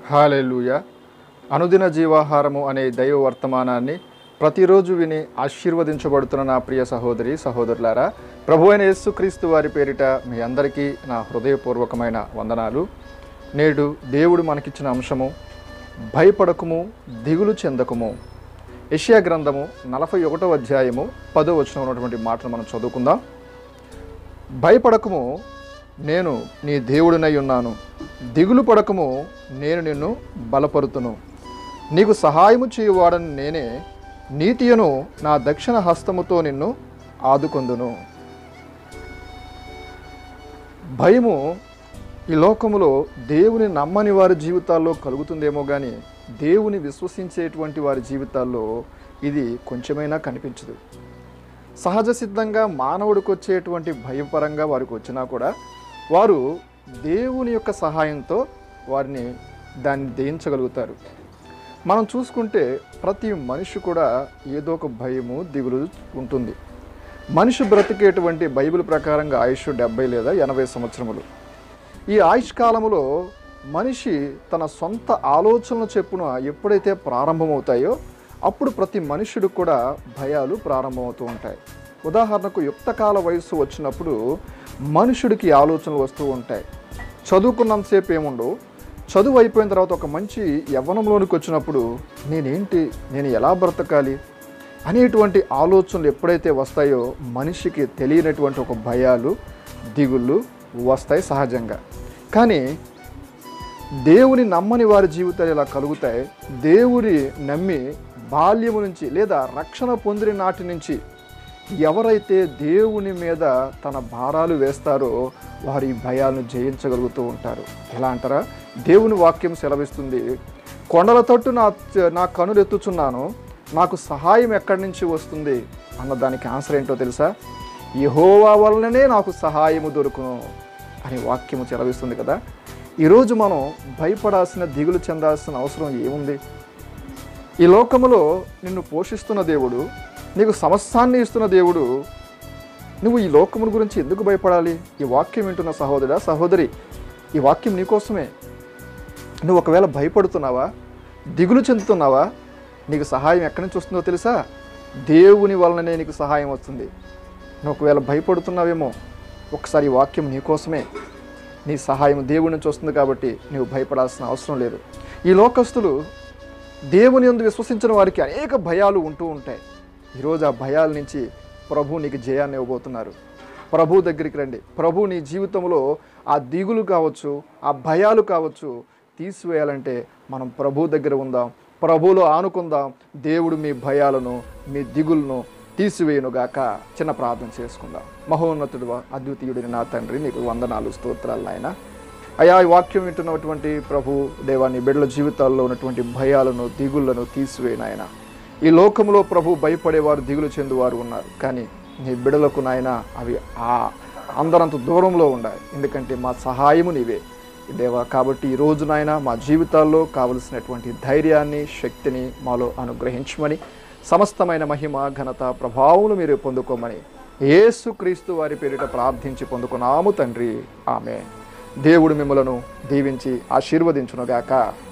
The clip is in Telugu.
హాలెలుయ అనుదిన జీవాహారము అనే దైవ వర్తమానాన్ని ప్రతిరోజు విని ఆశీర్వదించబడుతున్న నా ప్రియ సహోదరి సహోదరులారా ప్రభు అయిన యేసుక్రీస్తు వారి పేరిట మీ అందరికీ నా హృదయపూర్వకమైన వందనాలు నేడు దేవుడు మనకిచ్చిన అంశము భయపడకుము దిగులు చెందకుము యెషయా గ్రంథము నలభై ఒకటో అధ్యాయము పదో వచనం ఉన్నటువంటి మాటలు మనం చదువుకుందాం భయపడకము నేను నీ దేవుడినై ఉన్నాను దిగులు పడకము నేను నిన్ను బలపరుతును నీకు సహాయము చేయువాడని నేనే నీతియను నా దక్షిణ హస్తముతో నిన్ను ఆదుకొందును భయము ఈ లోకములో దేవుని నమ్మని వారి జీవితాల్లో కలుగుతుందేమో కానీ దేవుని విశ్వసించేటువంటి వారి జీవితాల్లో ఇది కొంచెమైనా కనిపించదు సహజ సిద్ధంగా మానవుడికి వచ్చేటువంటి భయపరంగా వారికి వచ్చినా కూడా వారు దేవుని యొక్క సహాయంతో వారిని దాన్ని జయించగలుగుతారు మనం చూసుకుంటే ప్రతి మనిషి కూడా ఏదో ఒక భయము దిగులు ఉంటుంది మనిషి బ్రతికేటువంటి బైబిల్ ప్రకారంగా ఆయుష్ డెబ్బై లేదా ఎనభై సంవత్సరములు ఈ ఆయుష్ కాలములో మనిషి తన సొంత ఆలోచనల చెప్పున ఎప్పుడైతే ప్రారంభమవుతాయో అప్పుడు ప్రతి మనుషుడికి కూడా భయాలు ప్రారంభమవుతూ ఉంటాయి ఉదాహరణకు యుక్తకాల వయస్సు వచ్చినప్పుడు మనుషుడికి ఆలోచనలు వస్తూ ఉంటాయి చదువుకున్నంతసేపు ఏముండవు చదువు అయిపోయిన తర్వాత ఒక మంచి యవ్వనంలోనికి వచ్చినప్పుడు నేనేంటి నేను ఎలా బ్రతకాలి అనేటువంటి ఆలోచనలు ఎప్పుడైతే వస్తాయో మనిషికి తెలియనటువంటి ఒక భయాలు దిగుళ్ళు వస్తాయి సహజంగా కానీ దేవుని నమ్మని వారి జీవితాలు ఇలా కలుగుతాయి దేవుని నమ్మి బాల్యము నుంచి లేదా రక్షణ పొందిన నాటి నుంచి ఎవరైతే దేవుని మీద తన భారాలు వేస్తారో వారి ఈ భయాలను జయించగలుగుతూ ఉంటారు ఎలా అంటారా దేవుని వాక్యం సెలవిస్తుంది కొండల తట్టు నా నా కనులు ఎత్తుచున్నాను నాకు సహాయం ఎక్కడి నుంచి వస్తుంది అన్న దానికి ఆన్సర్ ఏంటో తెలుసా యహోవా వలననే నాకు సహాయము దొరుకును అని వాక్యము సెలవిస్తుంది కదా ఈరోజు మనం భయపడాల్సిన దిగులు చెందాల్సిన అవసరం ఏముంది ఈ లోకములో నిన్ను పోషిస్తున్న దేవుడు నీకు సమస్తాన్ని ఇస్తున్న దేవుడు నువ్వు ఈ లోకముల గురించి ఎందుకు భయపడాలి ఈ వాక్యం వింటున్న సహోదరా సహోదరి ఈ వాక్యం నీకోసమే నువ్వు ఒకవేళ భయపడుతున్నావా దిగులు చెందుతున్నావా నీకు సహాయం ఎక్కడి నుంచి వస్తుందో తెలుసా దేవుని వలననే నీకు సహాయం వస్తుంది నువ్వు ఒకవేళ భయపడుతున్నావేమో ఒకసారి ఈ వాక్యం నీకోసమే నీ సహాయం దేవుడి నుంచి వస్తుంది కాబట్టి నీవు భయపడాల్సిన అవసరం లేదు ఈ లోకస్తులు దేవుని యందు విశ్వసించిన వారికి అనేక భయాలు ఉంటూ ఉంటాయి ఈరోజు ఆ భయాల నుంచి ప్రభు నీకు జయాన్ని ఇవ్వబోతున్నారు ప్రభు దగ్గరికి రండి ప్రభు నీ జీవితంలో ఆ దిగులు కావచ్చు ఆ భయాలు కావచ్చు తీసివేయాలంటే మనం ప్రభు దగ్గర ఉందాం ప్రభులో ఆనుకుందాం దేవుడు మీ భయాలను మీ దిగులను తీసివేయునుగాక చిన్న ప్రార్థన చేసుకుందాం మహోన్నతుడు అద్వితీయుడిని నా తండ్రి నీకు వందనాలు స్తోత్రాలు నాయన అయా ఈ వాక్యం వింటున్నటువంటి ప్రభు దేవాన్ని బిడ్డల జీవితాల్లో ఉన్నటువంటి భయాలను దిగుళ్లను తీసివేయను ఆయన ఈ లోకంలో ప్రభు భయపడేవారు దిగులు చెందువారు ఉన్నారు కానీ నీ బిడలకు నాయన అవి ఆ అందరంత దూరంలో ఉండాలి ఎందుకంటే మా సహాయము నీవే దేవా కాబట్టి ఈ రోజు నాయన మా జీవితాల్లో కావలసినటువంటి ధైర్యాన్ని శక్తిని మాలో అనుగ్రహించమని సమస్తమైన మహిమ ఘనత ప్రభావములు మీరు పొందుకోమని యేసుక్రీస్తు వారి పేరిట ప్రార్థించి పొందుకున్నాము తండ్రి ఆమె దేవుడు మిమ్మలను దీవించి ఆశీర్వదించునుగాక